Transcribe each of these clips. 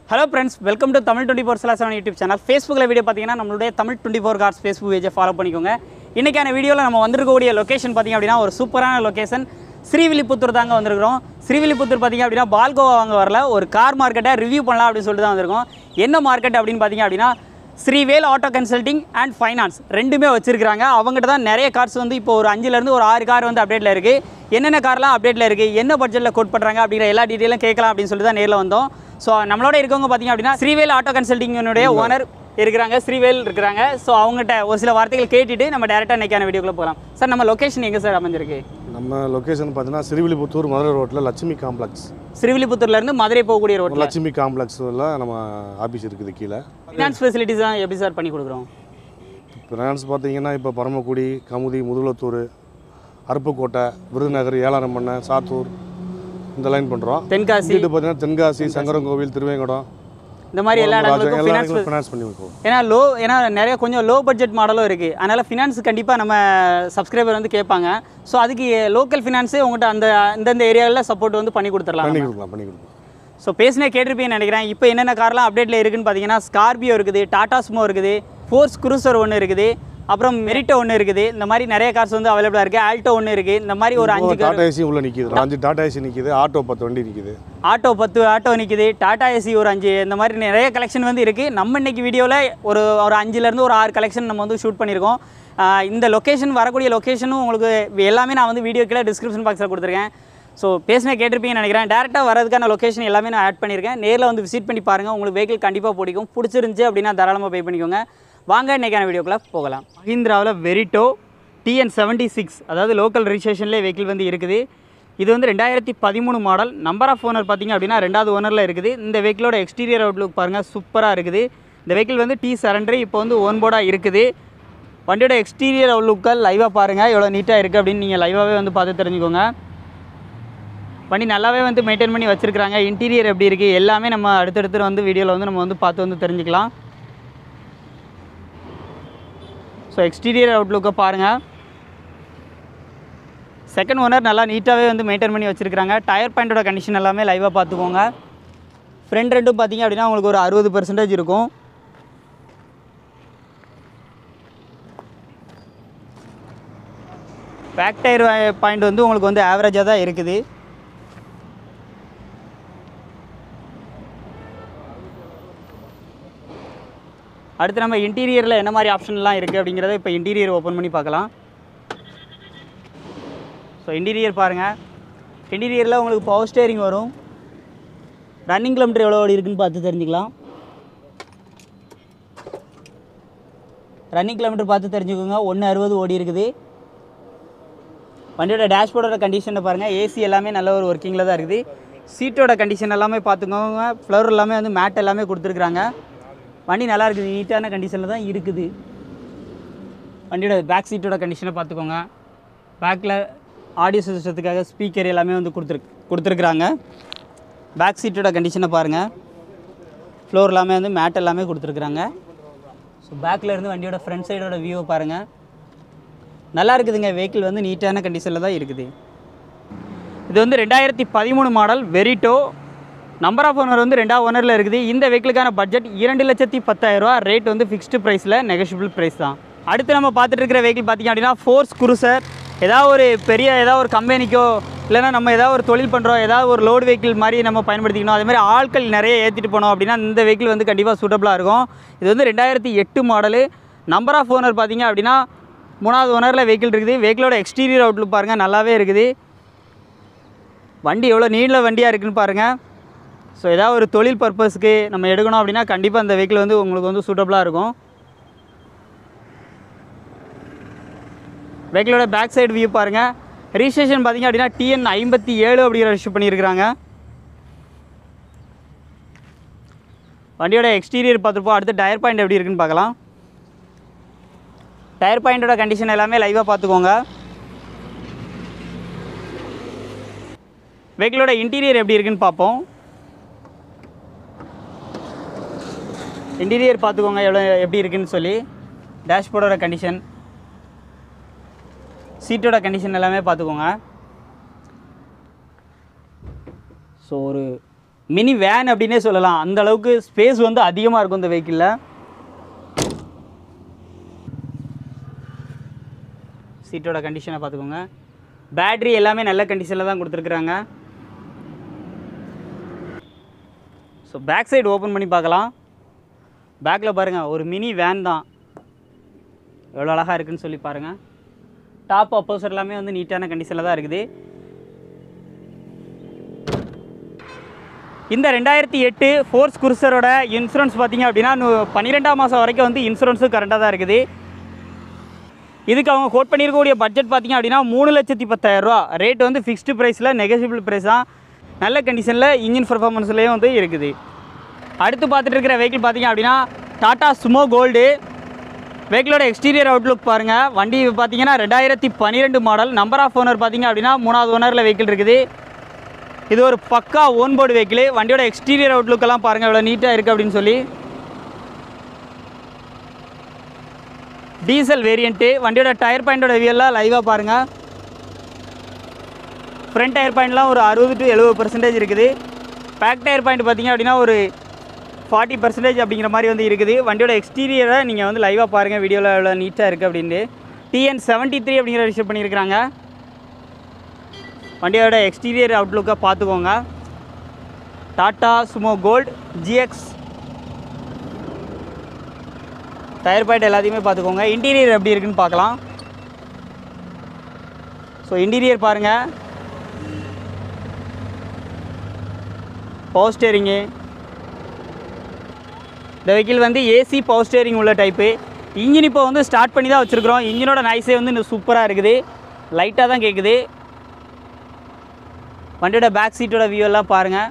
hello friends welcome to Tamil twenty four seven YouTube channel ஃபேஸ்புக்கில் video பார்த்தீங்கன்னா நம்மளுடைய Tamil twenty four cars Facebook பேஜை follow பண்ணிக்கோங்க இன்றைக்கான வீடியோவில் நம்ம வந்திருக்கக்கூடிய லொக்கேஷன் பார்த்திங்க அப்படின்னா ஒரு சூப்பரான லொக்கேஷன் ஸ்ரீவில்லிபுத்தூர் தாங்க வந்திருக்கிறோம் ஸ்ரீவில்லிபுத்தூர் பார்த்திங்க அப்படின்னா பால்கோவா வாங்க வரல ஒரு கார் மார்க்கெட்டை ரிவ்யூ பண்ணலாம் அப்படின்னு சொல்லிட்டு தான் வந்திருக்கோம் என்ன மார்க்கெட் அப்படின்னு பார்த்தீங்க அப்படின்னா Srivel auto consulting and finance ரெண்டுமே வச்சிருக்காங்க அவங்ககிட்ட தான் நிறைய கார்ஸ் வந்து இப்போ ஒரு அஞ்சுலேருந்து ஒரு ஆறு கார் வந்து அப்டேட்டில் இருக்குது என்னென்ன கார்லாம் அப்டேட்டில் இருக்குது என்ன பட்ஜெட்டில் கோட் பண்ணுறாங்க அப்படிங்கிற எல்லா டீட்டெயிலும் கேட்கலாம் அப்படின்னு சொல்லிட்டு தான் நேரில் வந்தோம் ஸோ நம்மளோட இருக்கவங்க பார்த்தீங்க அப்படின்னா ஸ்ரீவேல் ஆட்டோ கன்சல்டிங்கினுடைய ஓனர் இருக்கிறாங்க ஸ்ரீவேல் இருக்கிறாங்க ஸோ அவங்ககிட்ட ஒரு சில வார்த்தைகள் கேட்டுட்டு நம்ம டேரெக்டாக இன்றைக்கான வீடியோக்குள்ளே போகலாம் சார் நம்ம லொக்கேஷன் எங்கே சார் அமைஞ்சிருக்கு நம்ம லொக்கேஷன் பார்த்தீங்கன்னா சிறுவில்லிபுத்தூர் மதுரை ரோட்டில் லட்சுமி காம்ப்ளெக்ஸ் ஸ்ரீவில்லிபுத்தூர்லேருந்து மதுரை போகக்கூடிய ரோட்டில் லட்சுமி காம்ப்ளெக்ஸில் நம்ம ஆஃபீஸ் இருக்குது கீழே ஃபினான்ஸ் ஃபெசிலிட்டிஸ் தான் எப்படி சார் பண்ணி கொடுக்குறோம் ஃபினான்ஸ் பார்த்தீங்கன்னா இப்போ பரமக்குடி கமுதி முதுகுளத்தூர் அருப்புக்கோட்டை விருதுநகர் ஏலாரம்பண்ணை சாத்தூர் இந்த லைன் பண்ணுறோம் தென்காசி இங்கிட்டு பார்த்தீங்கன்னா தென்காசி சங்கரங்கோவில் திருவேங்கடம் இந்த மாதிரி எல்லா இடங்களுக்கும் எல்லா ஃபினான்ஸ் இடங்களும் ஃபினான்ஸ் பண்ணி வைப்போம் ஏன்னா லோ ஏன்னா நிறைய கொஞ்சம் லோ பட்ஜெட் மாடலும் இருக்குது அதனால் ஃபினான்ஸ் கண்டிப்பாக நம்ம சப்ஸ்கிரைபர் வந்து கேட்பாங்க ஸோ அதுக்கு லோக்கல் ஃபினான்ஸே உங்கள்கிட்ட அந்த இந்தந்த ஏரியாவில் சப்போர்ட் வந்து பண்ணி கொடுத்துடலாம் பண்ணி கொடுக்கலாம் பண்ணி கொடுக்கலாம் ஸோ பேசினே கேட்டிருப்பீங்கன்னு நினைக்கிறேன் இப்போ என்னென்ன கார்லாம் அப்டேட்டில் இருக்குன்னு பார்த்தீங்கன்னா ஸ்கார்பியோ இருக்குது டாடா ஸ்மோ இருக்குது ஃபோர்ஸ் குரூசர் ஒன்று இருக்குது அப்புறம் மெரிட்டோ ஒன்று இருக்குது இந்த மாதிரி நிறைய கார்ஸ் வந்து அவைலபிளாக இருக்குது ஆல்டோ ஒன்று இருக்குது இந்த மாதிரி ஒரு அஞ்சு கார் டாடா ஏசி உள்ள நிற்கிது அஞ்சு டாடா ஏசி நிற்கிது ஆட்டோ பத்து வண்டி நிற்கிது ஆட்டோ பத்து ஆட்டோ நிற்கிது டாடா ஏசி ஒரு அஞ்சு இந்த மாதிரி நிறைய கலெக்ஷன் வந்து இருக்குது நம்ம இன்னைக்கு வீடியோவில் ஒரு ஒரு அஞ்சுலேருந்து ஒரு ஆறு கலெக்ஷன் நம்ம வந்து ஷூட் பண்ணியிருக்கோம் ஆஹ் இந்த லொக்கேஷன் வரக்கூடிய லொக்கேஷனும் உங்களுக்கு எல்லாமே நான் வந்து வீடியோ கீழே டிஸ்கிரிப்ஷன் பாக்ஸில் கொடுத்துருக்கேன் ஸோ பேசினே கேட்டிருப்பீங்கன்னு நினைக்கிறேன் டேரெக்டாக வரதுக்கான லொக்கேஷன் எல்லாமே நான் ஆட் பண்ணியிருக்கேன் நேரில் வந்து விசிட் பண்ணி பாருங்கள் உங்களுக்கு வெஹிக்கிள் கண்டிப்பாக பிடிக்கும் பிடிச்சிருந்துச்சி அப்படின்னா தாராளமாக பே பண்ணிக்கோங்க வாங்க இன்றைக்கான வீடியோக்குள்ளே போகலாம் மஹிந்திராவில் வெரிட்டோ டிஎன் செவன்ட்டி சிக்ஸ் அதாவது லோக்கல் ரிஜிஸ்ட்ரேஷன்லேயே வெஹிக்கிள் வந்து இருக்குது இது வந்து ரெண்டாயிரத்தி பதிமூணு மாடல் நம்பர் ஆஃப் ஓனர் பார்த்தீங்க அப்படின்னா ரெண்டாவது ஓனரில் இருக்குது இந்த வெஹிக்கிளோட எக்ஸ்டீரியர் அவுட்லுக் பாருங்கள் சூப்பராக இருக்குது இந்த வெஹிக்கிள் வந்து டி சரண்டர் இப்போ வந்து ஓன் போர்டாக இருக்குது வண்டியோட எக்ஸ்டீரியர் அவுட்லுக்கல் லைவாக பாருங்கள் எவ்வளோ நீட்டாக இருக்குது அப்படின்னு நீங்கள் லைவாகவே வந்து பார்த்து தெரிஞ்சுக்கோங்க வண்டி நல்லாவே வந்து மெயின்டைன் பண்ணி வச்சுருக்காங்க இன்டீரியர் எப்படி இருக்குது எல்லாமே நம்ம அடுத்தடுத்து வந்து வீடியோவில் வந்து நம்ம வந்து பார்த்து வந்து தெரிஞ்சுக்கலாம் ஸோ எக்ஸ்டீரியர் அவுட்லுக்கை பாருங்கள் செகண்ட் ஓனர் நல்லா நீட்டாகவே வந்து மெயின்டைன் பண்ணி வச்சுருக்காங்க டயர் பாயிண்டோட கண்டிஷன் எல்லாமே லைவாக பார்த்துக்கோங்க ஃப்ரண்ட் ரெண்டும் பார்த்தீங்க அப்படின்னா உங்களுக்கு ஒரு அறுபது பர்சன்டேஜ் இருக்கும் பேக் டயர் பாயிண்ட் வந்து உங்களுக்கு வந்து ஆவரேஜாக தான் இருக்குது அடுத்து நம்ம இன்டீரியரில் என்ன மாதிரி ஆப்ஷன்லாம் இருக்குது அப்படிங்கிறத இப்போ இன்டீரியர் ஓப்பன் பண்ணி பார்க்கலாம் ஸோ இன்டீரியர் பாருங்கள் இன்டீரியரில் உங்களுக்கு பவர் ஸ்டேரிங் வரும் ரன்னிங் கிலோமீட்டர் எவ்வளோ ஓடி இருக்குன்னு பார்த்து தெரிஞ்சுக்கலாம் ரன்னிங் கிலோமீட்டர் பார்த்து தெரிஞ்சுக்கோங்க ஒன்று அறுபது ஓடி இருக்குது வண்டியோட டேஷ்போர்டோட கண்டிஷனை பாருங்கள் ஏசி எல்லாமே நல்ல ஒரு ஒர்க்கிங்கில் தான் இருக்குது சீட்டோட கண்டிஷன் எல்லாமே பார்த்துக்கோங்க ஃப்ளவர் எல்லாமே வந்து மேட் எல்லாமே கொடுத்துருக்குறாங்க வண்டி நல்லா இருக்குது நீட்டான கண்டிஷனில் தான் இருக்குது வண்டியோட பேக் சீட்டோட கண்டிஷனை பார்த்துக்கோங்க பேக்கில் ஆடியோ சிஸ்டத்துக்காக ஸ்பீக்கர் எல்லாமே வந்து கொடுத்துரு கொடுத்துருக்குறாங்க பேக் சீட்டோட கண்டிஷனை பாருங்கள் ஃப்ளோர் எல்லாமே வந்து மேட் எல்லாமே கொடுத்துருக்குறாங்க ஸோ பேக்கில் இருந்து வண்டியோட ஃப்ரண்ட் சைடோட வியூவை பாருங்கள் நல்லா இருக்குதுங்க வெஹிக்கிள் வந்து நீட்டான கண்டிஷனில் தான் இருக்குது இது வந்து ரெண்டாயிரத்தி பதிமூணு model Verito number of owner வந்து ரெண்டாவது ஓனரில் இருக்குது இந்த வெஹிக்கிளுக்கான பட்ஜெட் இரண்டு லட்சத்தி பத்தாயிரரூவா ரேட் வந்து ஃபிக்ஸ்டு ப்ரைஸில் நெகோஷியபிள் ப்ரைஸ் தான் அடுத்து நம்ம பார்த்துட்டு இருக்கிற வெஹிக்கிள் பார்த்திங்க அப்படின்னா ஃபோர்ஸ் குருசர் ஏதாவது ஒரு பெரிய ஏதாவது ஒரு கம்பெனிக்கோ இல்லைன்னா நம்ம ஏதாவது ஒரு தொழில் பண்ணுறோம் ஏதாவது ஒரு லோடு வெஹிக்கிள் மாதிரி நம்ம பயன்படுத்திக்கணும் அதே மாதிரி ஆட்கள் நிறைய ஏற்றிட்டு போனோம் அப்படின்னா இந்த வெஹிக்கிள் வந்து கண்டிப்பாக சூட்டபுளாக இருக்கும் இது வந்து ரெண்டாயிரத்தி எட்டு மாடலு நம்பர் ஆஃப் ஓனர் பார்த்தீங்க அப்படின்னா மூணாவது ஓனரில் வெஹிக்கிள் இருக்குது வெஹிக்கிளோட எக்ஸ்டீரியர் அவுட்லுக் பாருங்கள் நல்லாவே இருக்குது வண்டி எவ்வளோ நீள வண்டியாக இருக்குன்னு பாருங்கள் ஸோ ஏதாவது ஒரு தொழில் பர்பஸ்க்கு நம்ம எடுக்கணும் அப்படின்னா கண்டிப்பாக இந்த வெஹிக்கிள் வந்து உங்களுக்கு வந்து சூட்டபுளாக இருக்கும் வெஹிக்கிளோட பேக் சைடு வியூ பாருங்கள் ரிஜிஸ்ட்ரேஷன் பார்த்தீங்க அப்படின்னா டிஎன் ஐம்பத்தி ஏழு அப்படிங்கிற ரிஜிஸ்டர் பண்ணியிருக்கிறாங்க வண்டியோட எக்ஸ்டீரியர் பார்த்துருப்போம் அடுத்து டயர் பாயிண்ட் எப்படி இருக்குன்னு பார்க்கலாம் டயர் பாயிண்டோட கண்டிஷன் எல்லாமே லைவாக பார்த்துக்கோங்க வெஹிக்கிளோட இன்டீரியர் எப்படி இருக்குன்னு பார்ப்போம் இன்டீரியர் பார்த்துக்கோங்க எவ்வளோ எப்படி இருக்குன்னு சொல்லி டேஷ்போர்டோட கண்டிஷன் சீட்டோட கண்டிஷன் எல்லாமே பார்த்துக்கோங்க ஸோ ஒரு மினி வேன் அப்படின்னே சொல்லலாம் அந்த அளவுக்கு ஸ்பேஸ் வந்து அதிகமாக இருக்கும் இந்த வெஹிக்கிளில் சீட்டோட கண்டிஷனை பார்த்துக்கோங்க பேட்ரி எல்லாமே நல்ல கண்டிஷனில் தான் கொடுத்துருக்குறாங்க ஸோ பேக் சைடு ஓப்பன் பண்ணி பார்க்கலாம் பேக்கில் பாருங்கள் ஒரு மினி வேன் தான் எவ்வளோ அழகாக இருக்குன்னு சொல்லி பாருங்கள் டாப் அப்போசர் எல்லாமே வந்து நீட்டான கண்டிஷனில் தான் இருக்குது இந்த ரெண்டாயிரத்தி எட்டு ஃபோர்ஸ் குருசரோட இன்சூரன்ஸ் பார்த்தீங்க அப்படின்னா நு- பன்னிரெண்டாம் மாதம் வரைக்கும் வந்து இன்சூரன்ஸும் கரண்டாக தான் இருக்குது இதுக்கு அவங்க கோட் பண்ணியிருக்கக்கூடிய பட்ஜெட் பார்த்தீங்க அப்படின்னா மூணு லட்சத்தி பத்தாயிரரூவா ரேட் வந்து ஃபிக்ஸ்டு ப்ரைஸில் நெகசிபிள் ப்ரைஸ் தான் நல்ல கண்டிஷனில் இன்ஜின் பர்ஃபார்மன்ஸ்லேயும் வந்து இருக்குது அடுத்து பார்த்துட்டு இருக்கிற வெஹிக்கிள் பார்த்தீங்க அப்படின்னா டாடா சுமோ கோல்டு வெஹிக்கிளோட எக்ஸ்டீரியர் அவுட்லுக் பாருங்கள் வண்டி பார்த்தீங்கன்னா ரெண்டாயிரத்தி பன்னிரெண்டு மாடல் நம்பர் ஆஃப் ஓனர் பார்த்தீங்க அப்படின்னா மூணாவது ஓனரில் வெஹிக்கிள் இருக்குது இது ஒரு பக்கா ஓன் போர்டு வெஹிக்கிள் வண்டியோட எக்ஸ்டீரியர் அவுட்லுக் எல்லாம் பாருங்கள் எவ்வளோ நீட்டாக இருக்குது அப்படின்னு சொல்லி டீசல் வேரியண்ட்டு வண்டியோட டயர் பாயிண்டோட வியெல்லாம் லைவாக பாருங்கள் ஃப்ரண்ட் டயர் பாயிண்ட்லாம் ஒரு அறுபது டு எழுபது பர்சன்டேஜ் இருக்குது பேக் டயர் பாயிண்ட் பார்த்தீங்க அப்படின்னா ஒரு ஃபார்ட்டி பர்சன்டேஜ் அப்படிங்கிற மாதிரி வந்து இருக்குது வண்டியோட எக்ஸ்டீரியரை நீங்கள் வந்து லைவாக பாருங்கள் வீடியோவில் எவ்வளோ நீட்டாக இருக்குது அப்படின்ட்டு டிஎன் செவன்ட்டி த்ரீ அப்படிங்கிற விஷயம் பண்ணியிருக்கிறாங்க வண்டியோட எக்ஸ்டீரியர் அவுட்லுக்கை பார்த்துக்கோங்க Tata Sumo Gold GX tyre point எல்லாத்தையுமே பார்த்துக்கோங்க இன்டீரியர் எப்படி இருக்குன்னு பார்க்கலாம் ஸோ இன்டீரியர் பாருங்கள் பவர் ஸ்டேரிங்கு இந்த வெஹிக்கிள் வந்து ஏசி பவர் ஸ்டேரிங் உள்ள டைப்பு இன்ஜின் இப்போ வந்து ஸ்டார்ட் பண்ணி தான் வச்சுருக்குறோம் இன்ஜினோட நாய்ஸே வந்து இன்னும் சூப்பராக இருக்குது லைட்டாக தான் கேட்குது வண்டியோட பேக் சீட்டோட வியூ எல்லாம் பாருங்கள்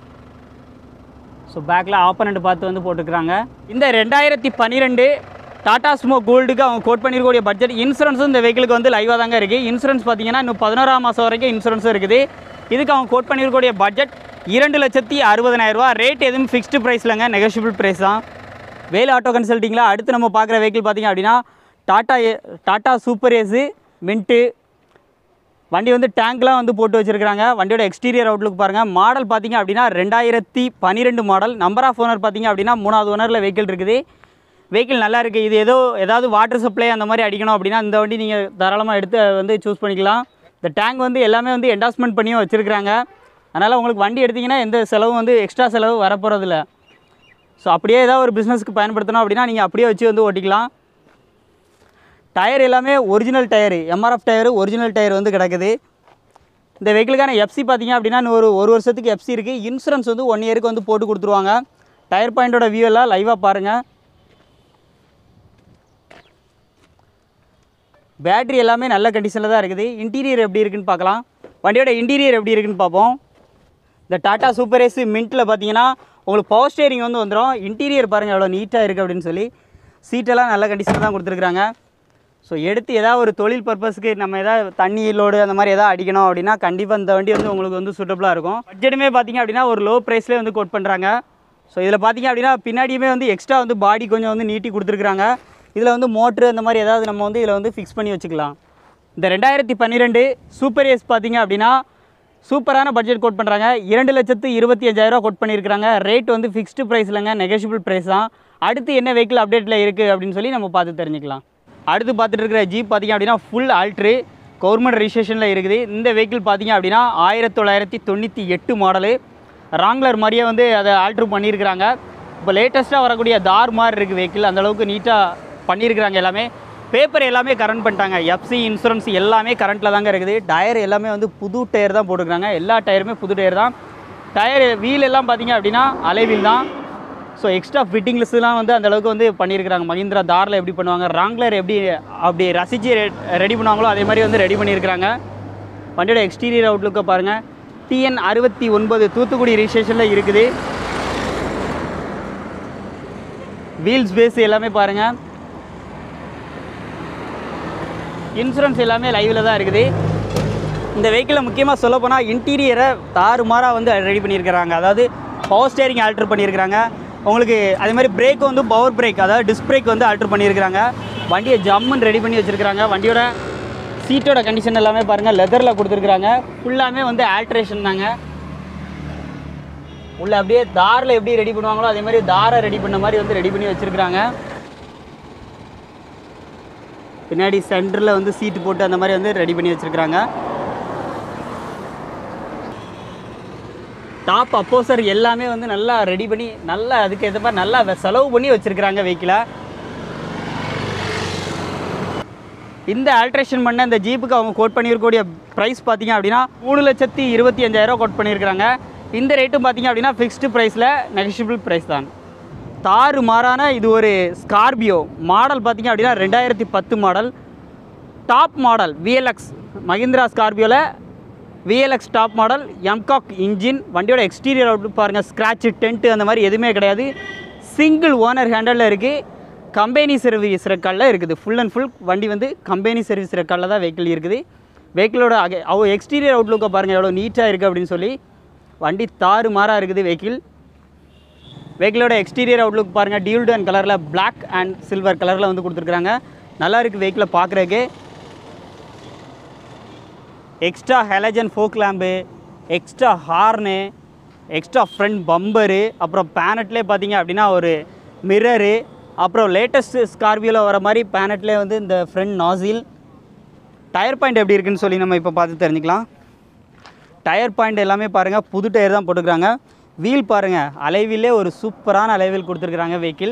ஸோ பேக்கில் ஆப்பனண்ட் பார்த்து வந்து போட்டுக்கிறாங்க இந்த ரெண்டாயிரத்தி பன்னிரெண்டு டாடா ஸ்மோ கோல்டுக்கு அவங்க கோட் பண்ணியிருக்கக்கூடிய பட்ஜெட் இன்சூரன்ஸும் இந்த வெஹிக்கிளுக்கு வந்து லைவாக தாங்க இருக்குது இன்சூரன்ஸ் பார்த்தீங்கன்னா இன்னும் பதினோராம் மாதம் வரைக்கும் இன்சூரன்ஸும் இருக்குது இதுக்கு அவங்க கோட் பண்ணியிருக்கக்கூடிய பட்ஜெட் இரண்டு லட்சத்தி அறுபதனாயிரரூவா ரேட் எதுவும் ஃபிக்ஸ்டு ப்ரைஸ்லங்க நெகோஷியபிள் ப்ரைஸ் தான் வேல் ஆட்டோ கன்சல்ட்டிங்கில் அடுத்து நம்ம பார்க்குற வெஹிக்கிள் பார்த்தீங்க அப்படின்னா Tata A Tata Super Ace mint வண்டி வந்து டேங்க்லாம் வந்து போட்டு வச்சிருக்காங்க வண்டியோட எக்ஸ்டீரியர் அவுட்லுக் பாருங்கள் மாடல் பார்த்தீங்க அப்படின்னா ரெண்டாயிரத்தி பன்னிரெண்டு மாடல் நம்பர் ஆஃப் ஓனர் பார்த்தீங்க அப்படின்னா மூணாவது ஓனரில் வெஹிக்கிள் இருக்குது வெஹிக்கிள் நல்லா இருக்குது இது ஏதோ ஏதாவது வாட்டர் சப்ளை அந்த மாதிரி அடிக்கணும் அப்படின்னா இந்த வண்டி நீங்கள் தாராளமாக எடுத்து வந்து சூஸ் பண்ணிக்கலாம் இந்த டேங்க் வந்து எல்லாமே வந்து என்டாஸ்மெண்ட் பண்ணியும் வச்சுருக்காங்க அதனால் உங்களுக்கு வண்டி எடுத்தீங்கன்னா எந்த செலவும் வந்து எக்ஸ்ட்ரா செலவு வரப்போகிறதில்ல ஸோ அப்படியே ஏதாவது ஒரு பிஸ்னஸ்க்கு பயன்படுத்தணும் அப்படின்னா நீங்கள் அப்படியே வச்சு வந்து ஓட்டிக்கலாம் டயர் எல்லாமே original tyre MRF tyre original tyre வந்து கிடக்குது இந்த வெஹிக்கிளுக்கான எஃப்சி பார்த்தீங்க அப்படின்னா இன்னும் ஒரு ஒரு வருஷத்துக்கு எஃப்சி இருக்குது இன்சூரன்ஸ் வந்து ஒன் இயருக்கு வந்து போட்டு கொடுத்துருவாங்க டயர் பாயிண்டோட வியூ எல்லாம் லைவாக பாருங்கள் பேட்ரி எல்லாமே நல்ல கண்டிஷனில் தான் இருக்குது இன்டீரியர் எப்படி இருக்குன்னு பார்க்கலாம் வண்டியோட இன்டீரியர் எப்படி இருக்குன்னு பார்ப்போம் இந்த டாடா சூப்பர் ஏசி மின்ட்டில் பார்த்தீங்கன்னா உங்களுக்கு பவர் ஸ்டேரிங் வந்து வந்துடும் இன்டீரியர் பாருங்கள் எவ்வளோ நீட்டாக இருக்குது அப்படின்னு சொல்லி சீட்டெல்லாம் நல்ல கண்டிஷனில் தான் கொடுத்துருக்குறாங்க ஸோ எடுத்து ஏதாவது ஒரு தொழில் பர்பஸ்க்கு நம்ம ஏதாவது தண்ணி லோடு அந்த மாதிரி ஏதாவது அடிக்கணும் அப்படின்னா கண்டிப்பாக இந்த வண்டி வந்து உங்களுக்கு வந்து சூட்டபுளாக இருக்கும் பட்ஜெட்டுமே பார்த்தீங்க அப்படின்னா ஒரு லோ ப்ரைஸ்லேயே வந்து கோட் பண்ணுறாங்க ஸோ இதில் பார்த்தீங்க அப்படின்னா பின்னாடியுமே வந்து எக்ஸ்ட்ரா வந்து பாடி கொஞ்சம் வந்து நீட்டி கொடுத்துருக்குறாங்க இதில் வந்து மோட்ரு அந்த மாதிரி ஏதாவது நம்ம வந்து இதில் வந்து ஃபிக்ஸ் பண்ணி வச்சுக்கலாம் இந்த ரெண்டாயிரத்தி பன்னிரெண்டு சூப்பர் ஏஸ் பார்த்தீங்க அப்படின்னா சூப்பரான பட்ஜெட் கோட் பண்ணுறாங்க இரண்டு லட்சத்து இருபத்தி அஞ்சாயிரரூவா கோட் பண்ணியிருக்காங்க ரேட் வந்து ஃபிக்ஸ்டு ப்ரைஸ் இல்லைங்க நெகோஷியபிள் ப்ரைஸ் தான் அடுத்து என்ன வெஹிக்கிள் அப்டேட்டில் இருக்குது அப்படின்னு சொல்லி நம்ம பார்த்து தெரிஞ்சுக்கலாம் அடுத்து பார்த்துட்டு இருக்கிற ஜீப் பார்த்தீங்க அப்படின்னா ஃபுல் ஆல்ட்ரு கவர்மெண்ட் ரிஜிஸ்ட்ரேஷனில் இருக்குது இந்த வெஹிக்கிள் பார்த்தீங்க அப்படின்னா ஆயிரத்தி தொள்ளாயிரத்தி தொண்ணூற்றி எட்டு மாடலு ராங்லர் மாதிரியே வந்து அதை ஆல்ட்ரு பண்ணியிருக்கிறாங்க இப்போ லேட்டஸ்ட்டாக வரக்கூடிய தார் மாதிரி இருக்குது வெஹிக்கிள் அந்தளவுக்கு நீட்டாக பண்ணியிருக்கிறாங்க எல்லாமே பேப்பர் எல்லாமே கரண்ட் பண்ணிட்டாங்க எஃப்சி இன்சூரன்ஸ் எல்லாமே கரண்ட்டில் தாங்க இருக்குது டயர் எல்லாமே வந்து புது டயர் தான் போட்டுருக்காங்க எல்லா டயருமே புது டயர் தான் டயர் வீல் எல்லாம் பார்த்தீங்க அப்படின்னா அலை வீல் தான் ஸோ எக்ஸ்ட்ரா ஃபிட்டிங்லெஸ்லாம் வந்து அந்த அளவுக்கு வந்து பண்ணியிருக்கிறாங்க மஹிந்திரா தாரில் எப்படி பண்ணுவாங்க ராங்லர் எப்படி அப்படி ரசித்து ரெடி பண்ணுவாங்களோ அதே மாதிரி வந்து ரெடி பண்ணியிருக்கிறாங்க வண்டியோட எக்ஸ்டீரியர் அவுட்லுக்கை பாருங்கள் டிஎன் அறுபத்தி ஒன்பது தூத்துக்குடி ரிஜிஸ்ட்ரேஷனில் இருக்குது வீல்ஸ் பேஸ் எல்லாமே பாருங்கள் இன்சூரன்ஸ் எல்லாமே லைவில் தான் இருக்குது இந்த வெஹிக்கிளில் முக்கியமாக சொல்ல போனால் இன்டீரியரை தாறுமாறாக வந்து ரெடி பண்ணியிருக்கிறாங்க அதாவது பவர் ஸ்டேரிங் ஆல்ட்ரு பண்ணியிருக்கிறாங்க உங்களுக்கு அதே மாதிரி பிரேக் வந்து பவர் பிரேக் அதாவது டிஸ்க் பிரேக் வந்து ஆல்ட்ரு பண்ணியிருக்கிறாங்க வண்டியை ஜம்முன்னு ரெடி பண்ணி வச்சுருக்கிறாங்க வண்டியோட சீட்டோட கண்டிஷன் எல்லாமே பாருங்கள் லெதரில் கொடுத்துருக்குறாங்க ஃபுல்லாமே வந்து ஆல்ட்ரேஷன் தாங்க உள்ள அப்படியே தாரில் எப்படி ரெடி பண்ணுவாங்களோ அதே மாதிரி தாரை ரெடி பண்ண மாதிரி வந்து ரெடி பண்ணி வச்சுருக்குறாங்க பின்னாடி சென்டரில் வந்து சீட்டு போட்டு அந்த மாதிரி வந்து ரெடி பண்ணி வச்சுருக்குறாங்க டாப் அப்போசர் எல்லாமே வந்து நல்லா ரெடி பண்ணி நல்லா அதுக்கு ஏற்ற மாதிரி நல்லா வெ- செலவு பண்ணி வச்சுருக்குறாங்க வெஹிக்கிளை இந்த ஆல்ட்ரேஷன் பண்ண இந்த ஜீப்புக்கு அவங்க கோட் பண்ணியிருக்கக்கூடிய ப்ரைஸ் பார்த்தீங்க அப்படின்னா மூணு லட்சத்தி இருபத்தி அஞ்சாயிரம் கோட் பண்ணியிருக்கிறாங்க இந்த ரேட்டும் பார்த்தீங்க அப்படின்னா ஃபிக்ஸ்டு ப்ரைஸில் நெகஷியபிள் ப்ரைஸ் தான் தாறு மாறான இது ஒரு ஸ்கார்பியோ மாடல் பார்த்தீங்க அப்படின்னா ரெண்டாயிரத்தி பத்து model top model VLX Mahindra ஸ்கார்பியோவில் VLX top model mHawk engine வண்டியோட எக்ஸ்டீரியர் அவுட் பாருங்கள் ஸ்க்ராட்சு டென்ட்டு அந்த மாதிரி எதுவுமே கிடையாது சிங்கிள் ஓனர் ஹேண்டலில் இருக்குது கம்பெனி சர்வீஸ் ரெக்கார்டில் இருக்குது ஃபுல் அண்ட் ஃபுல் வண்டி வந்து கம்பெனி சர்வீஸ் ரெக்கார்டில் தான் வெஹிக்கிள் இருக்குது வெஹிக்கிளோட அக அவ எக்ஸ்டீரியர் அவுட்லுக்கை பாருங்கள் எவ்வளோ நீட்டாக இருக்குது அப்படின்னு சொல்லி வண்டி தாறு மாறாக இருக்குது வெஹிக்கிள் வெஹிக்கிளோட எக்ஸ்டீரியர் அவுட்லுக் பாருங்கள் டியூல்டு அண்ட் கலரில் Black அண்ட் சில்வர் கலரில் வந்து கொடுத்துருக்குறாங்க நல்லா இருக்குது வெஹிக்கிளை பார்க்குறதுக்கு extra halogen fog lamp extra horn extra front bumper அப்புறம் பேனட்லேயே பார்த்தீங்க அப்படின்னா ஒரு மிரரு அப்புறம் லேட்டஸ்ட் ஸ்கார்பியோவில் வர மாதிரி பேனட்லேயே வந்து இந்த ஃப்ரண்ட் நாசில் டயர் பாயிண்ட் எப்படி இருக்குன்னு சொல்லி நம்ம இப்போ பார்த்து தெரிஞ்சுக்கலாம் டயர் பாயிண்ட் எல்லாமே பாருங்கள் புது டயர் தான் போட்டுக்கிறாங்க வீல் பாருங்கள் அலைவிலே ஒரு சூப்பரான அலைவில் கொடுத்துருக்குறாங்க வெஹிக்கிள்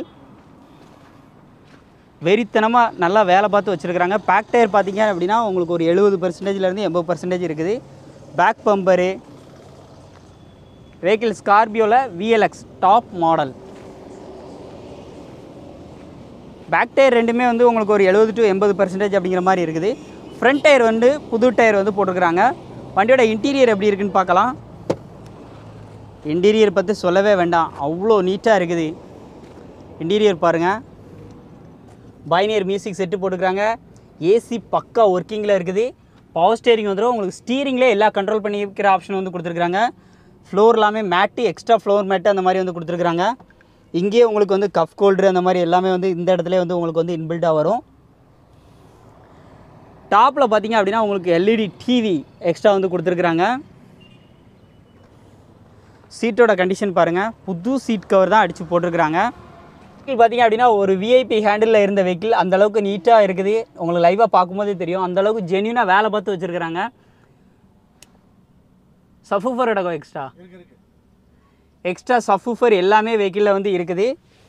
வெறித்தனமாக நல்லா வேலை பார்த்து வச்சுருக்குறாங்க பேக் டயர் பார்த்தீங்க அப்படின்னா உங்களுக்கு ஒரு எழுபது பர்சன்டேஜ்லேருந்து எண்பது பர்சன்டேஜ் இருக்குது பேக் பம்பரு வெஹிக்கிள் ஸ்கார்பியோவில் VLX top model back tyre ரெண்டுமே வந்து உங்களுக்கு ஒரு எழுபது டு எண்பது பர்சன்டேஜ் அப்படிங்கிற மாதிரி இருக்குது ஃப்ரண்ட் டயர் வந்து புது டயர் வந்து போட்டிருக்கிறாங்க வண்டியோட இன்டீரியர் எப்படி இருக்குன்னு பார்க்கலாம் இன்டீரியர் பற்றி சொல்லவே வேண்டாம் அவ்வளோ நீட்டாக இருக்குது இன்டீரியர் பாருங்கள் பைனியர் மியூசிக் செட்டு போட்டுக்கிறாங்க ஏசி பக்கா ஒர்க்கிங்கில் இருக்குது பவர் ஸ்டேரிங் வந்துடும் உங்களுக்கு ஸ்டீரிங்லேயே எல்லா கண்ட்ரோல் பண்ணிக்கிற ஆப்ஷன் வந்து கொடுத்துருக்குறாங்க ஃப்ளோர் எல்லாமே மேட்டு எக்ஸ்ட்ரா ஃப்ளோர் மேட்டு அந்த மாதிரி வந்து கொடுத்துருக்குறாங்க இங்கேயே உங்களுக்கு வந்து கஃப் கோல்டர் அந்த மாதிரி எல்லாமே வந்து இந்த இடத்துல வந்து உங்களுக்கு வந்து இன்பில்டாக வரும் டாப்பில் பார்த்தீங்க அப்படின்னா உங்களுக்கு எல்இடி டிவி எக்ஸ்ட்ரா வந்து கொடுத்துருக்குறாங்க சீட்டோட கண்டிஷன் பாருங்கள் புது சீட் கவர் தான் அடித்து போட்டிருக்கிறாங்க வெஹிக்கிள் பார்த்தீங்க அப்படின்னா ஒரு விஐபி ஹேண்டிலில் இருந்த வெஹிக்கிள் அந்த அளவுக்கு நீட்டாக இருக்குது உங்களுக்கு லைவாக பார்க்கும்போதே தெரியும் அந்த அளவுக்கு ஜென்யூனாக வேலை பார்த்து வச்சுருக்கிறாங்க சஃபூஃபர் இடகம் எக்ஸ்ட்ரா எக்ஸ்ட்ரா சஃபூஃபர் எல்லாமே வெஹிக்கிளில் வந்து இருக்குது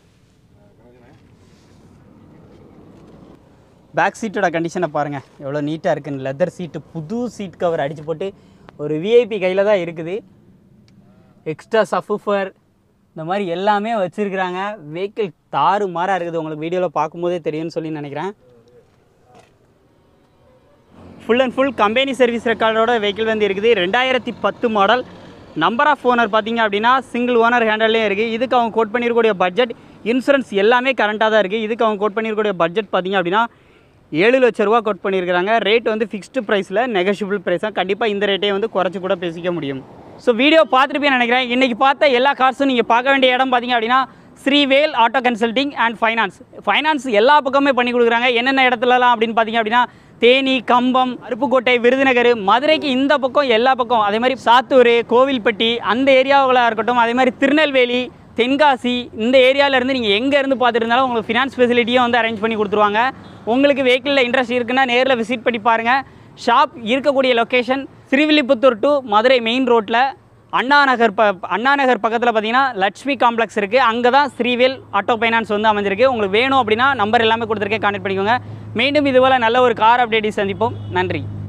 பேக் சீட்டோட கண்டிஷனை பாருங்கள் எவ்வளோ நீட்டாக இருக்குன்னு லெதர் சீட்டு புது சீட் கவர் அடித்து போட்டு ஒரு விஐபி கையில் தான் இருக்குது எக்ஸ்ட்ரா சஃபூஃபர் இந்த மாதிரி எல்லாமே வச்சுருக்குறாங்க வெஹிக்கிள் தாறு மாறாக இருக்குது உங்களுக்கு வீடியோவில் பார்க்கும்போதே தெரியும்னு சொல்லி நினைக்கிறேன் full and full company service ரெக்கார்டோட வெஹிக்கிள் வந்து இருக்குது ரெண்டாயிரத்தி பத்து மாடல் நம்பர் ஆஃப் ஓனர் பார்த்தீங்க அப்படின்னா சிங்கிள் ஓனர் ஹேண்டல்லையும் இருக்குது இதுக்கு அவங்க கோட் பண்ணியிருக்கக்கூடிய பட்ஜெட் இன்சூரன்ஸ் எல்லாமே கரண்ட்டாக தான் இருக்குது இதுக்கு அவங்க கோட் பண்ணியிருக்கக்கூடிய பட்ஜெட் பார்த்தீங்க அப்படின்னா ஏழு லட்ச ரூபா கோட் பண்ணியிருக்கிறாங்க ரேட் வந்து ஃபிக்ஸ்டு ப்ரைஸில் நெகஷியபிள் ப்ரைஸாக கண்டிப்பாக இந்த ரேட்டே வந்து குறைச்சி கூட பேசிக்க முடியும் ஸோ வீடியோ பார்த்துருப்பேன் நினைக்கிறேன் இன்றைக்கி பார்த்த எல்லா கார்ஸும் நீங்கள் பார்க்க வேண்டிய இடம் பார்த்தீங்க அப்படின்னா Srivel auto consulting and finance finance எல்லா பக்கமே பண்ணி கொடுக்குறாங்க என்னென்ன இடத்துலலாம் அப்படின்னு பார்த்தீங்க அப்படின்னா தேனி கம்பம் அருப்புக்கோட்டை விருதுநகர் மதுரைக்கு இந்த பக்கம் எல்லா பக்கம் அதே மாதிரி சாத்தூர் கோவில்பட்டி அந்த ஏரியாவுகளாக இருக்கட்டும் அதே மாதிரி திருநெல்வேலி தென்காசி இந்த ஏரியால இருந்து நீங்கள் எங்கே இருந்து பார்த்துருந்தாலும் உங்களுக்கு ஃபினான்ஸ் ஃபெசிலிட்டியும் வந்து அரேஞ்ச் பண்ணி கொடுத்துருவாங்க உங்களுக்கு வெஹிக்கிளில் இன்ட்ரெஸ்ட் இருக்குன்னா நேரில் விசிட் பண்ணி பாருங்கள் ஷாப் இருக்கக்கூடிய location Srivilliputhur to Madurai main ரோட்டில் அண்ணா நகர் ப அண்ணா நகர் பக்கத்தில் பார்த்தீங்கன்னா லட்சுமி காம்ப்ளெக்ஸ் இருக்குது அங்கே தான் ஸ்ரீவேல் ஆட்டோ ஃபைனான்ஸ் வந்து அமைஞ்சிருக்கு உங்களுக்கு வேணும் அப்படின்னா நம்பர் எல்லாமே கொடுத்துருக்கேன் கான்டெக்ட் பண்ணிக்கோங்க மீண்டும் இதுபோல் நல்ல ஒரு கார் அப்டேட்டை சந்திப்போம் நன்றி